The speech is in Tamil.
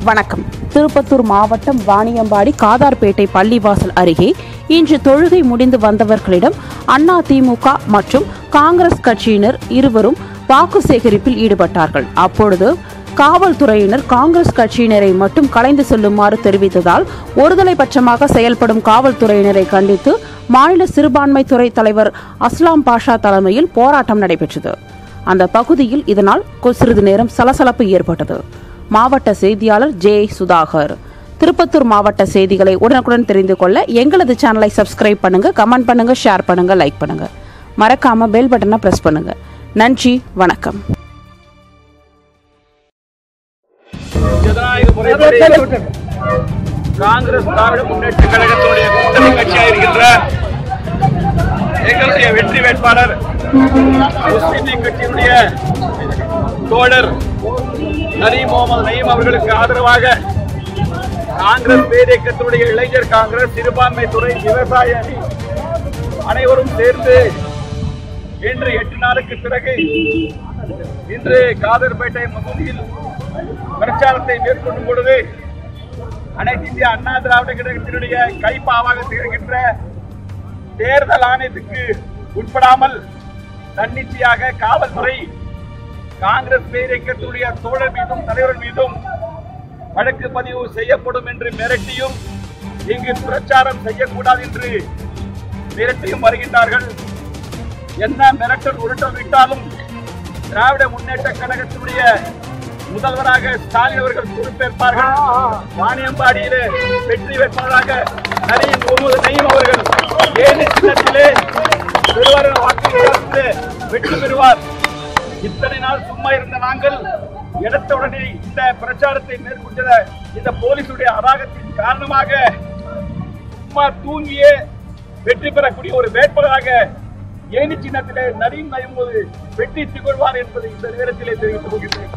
வணக்கம் திருப்பத்தூர் மாவட்டம் வாணியம்பாடி காதார்பேட்டை பள்ளிவாசல் அருகே இன்று தொழுகை முடிந்து வந்தவர்களிடம் அண்ணா திமுக மற்றும் காங்கிரஸ் கட்சியினர் இருவரும் வாக்கு சேகரிப்பில் ஈடுபட்டார்கள் அப்பொழுது காவல்துறையினர் காங்கிரஸ் கட்சியினரை மட்டும் கலைந்து செல்லுமாறு தெரிவித்ததால் ஒருதலை பட்சமாக செயல்படும் காவல்துறையினரை கண்டித்து மாநில சிறுபான்மைத்துறை தலைவர் அஸ்லாம் பாஷா தலைமையில் போராட்டம் நடைபெற்றது அந்த பகுதியில் இதனால் கொ- சிறிது நேரம் சலசலப்பு ஏற்பட்டது மாவட்ட செய்தியாளர் ஜே சுதாகர் திருப்பத்தூர் மாவட்ட செய்திகளை உடனுக்குடன் தெரிந்து கொள்ள எங்களது சேனலை சப்ஸ்கிரைப் பண்ணுங்க கமெண்ட் பண்ணுங்க ஷேர் பண்ணுங்க லைக் பண்ணுங்க மறக்காம பெல் பட்டனை பிரஸ் பண்ணுங்க நன்றி வணக்கம் ஜனநாயக முறைப்படி காங்கிரஸ் திராவிட முன்னேற்ற கழகத்தினுடைய கூட்டணி கட்சியாக இருக்கின்ற எங்களுடைய வெற்றி வேட்பாளர் முஸ்லிம் லீக் கட்சியினுடைய தோழர் நரீம் முகமது நயீம் அவர்களுக்கு ஆதரவாக காங்கிரஸ் பேரியக்கத்தினுடைய இளைஞர் காங்கிரஸ் சிறுபான்மை துறை விவசாய அணி அனைவரும் சேர்ந்து இன்று எட்டு நாளுக்கு பிறகு இன்று காதர்பேட்டை மசூதியில் பிரச்சாரத்தை மேற்கொள்ளும் பொழுது அனைத்து இந்திய அண்ணா திராவிட கழகத்தினுடைய கைப்பாவாக திகழ்கின்ற தேர்தல் ஆணையத்துக்கு உட்படாமல் தன்னிச்சையாக காவல்துறை காங்கிரஸ் பேரியக்கத்துடைய தோழர் மீதும் தலைவர் மீதும் வழக்கு பதிவு செய்யப்படும் என்று மிரட்டியும் இங்கு பிரச்சாரம் செய்யக்கூடாது என்று மிரட்டியும் வருகின்றார்கள் என்ன மிரட்டல் உருட்டல் விட்டாலும் திராவிட முன்னேற்ற கழகத்தினுடைய முதல்வராக ஸ்டாலின் அவர்கள் பொறுப்பேற்பார்கள் வாணியம்பாடியிலே வெற்றி வேட்பாளராக நரீம் முகமது நயீம் அவர்கள் ஏழு சின்னத்திலே பெருவாரின் வாக்கு வித்தியாசத்திலே வெற்றி பெறுவார் இத்தனை நாள் சும்மா இருந்த நாங்கள் எடுத்தவுடனே இந்த பிரச்சாரத்தை மேற்கொண்ட இந்த போலீசுடைய அராகத்தின் காரணமாக சும்மா தூங்கியே வெற்றி பெறக்கூடிய ஒரு வேட்பாளராக ஏனி சின்னத்திலே நரீன் நயம்போது வெற்றி திகழ்வார் என்பதை இந்த நேரத்திலே தெரிவித்துக் கொள்கிறேன்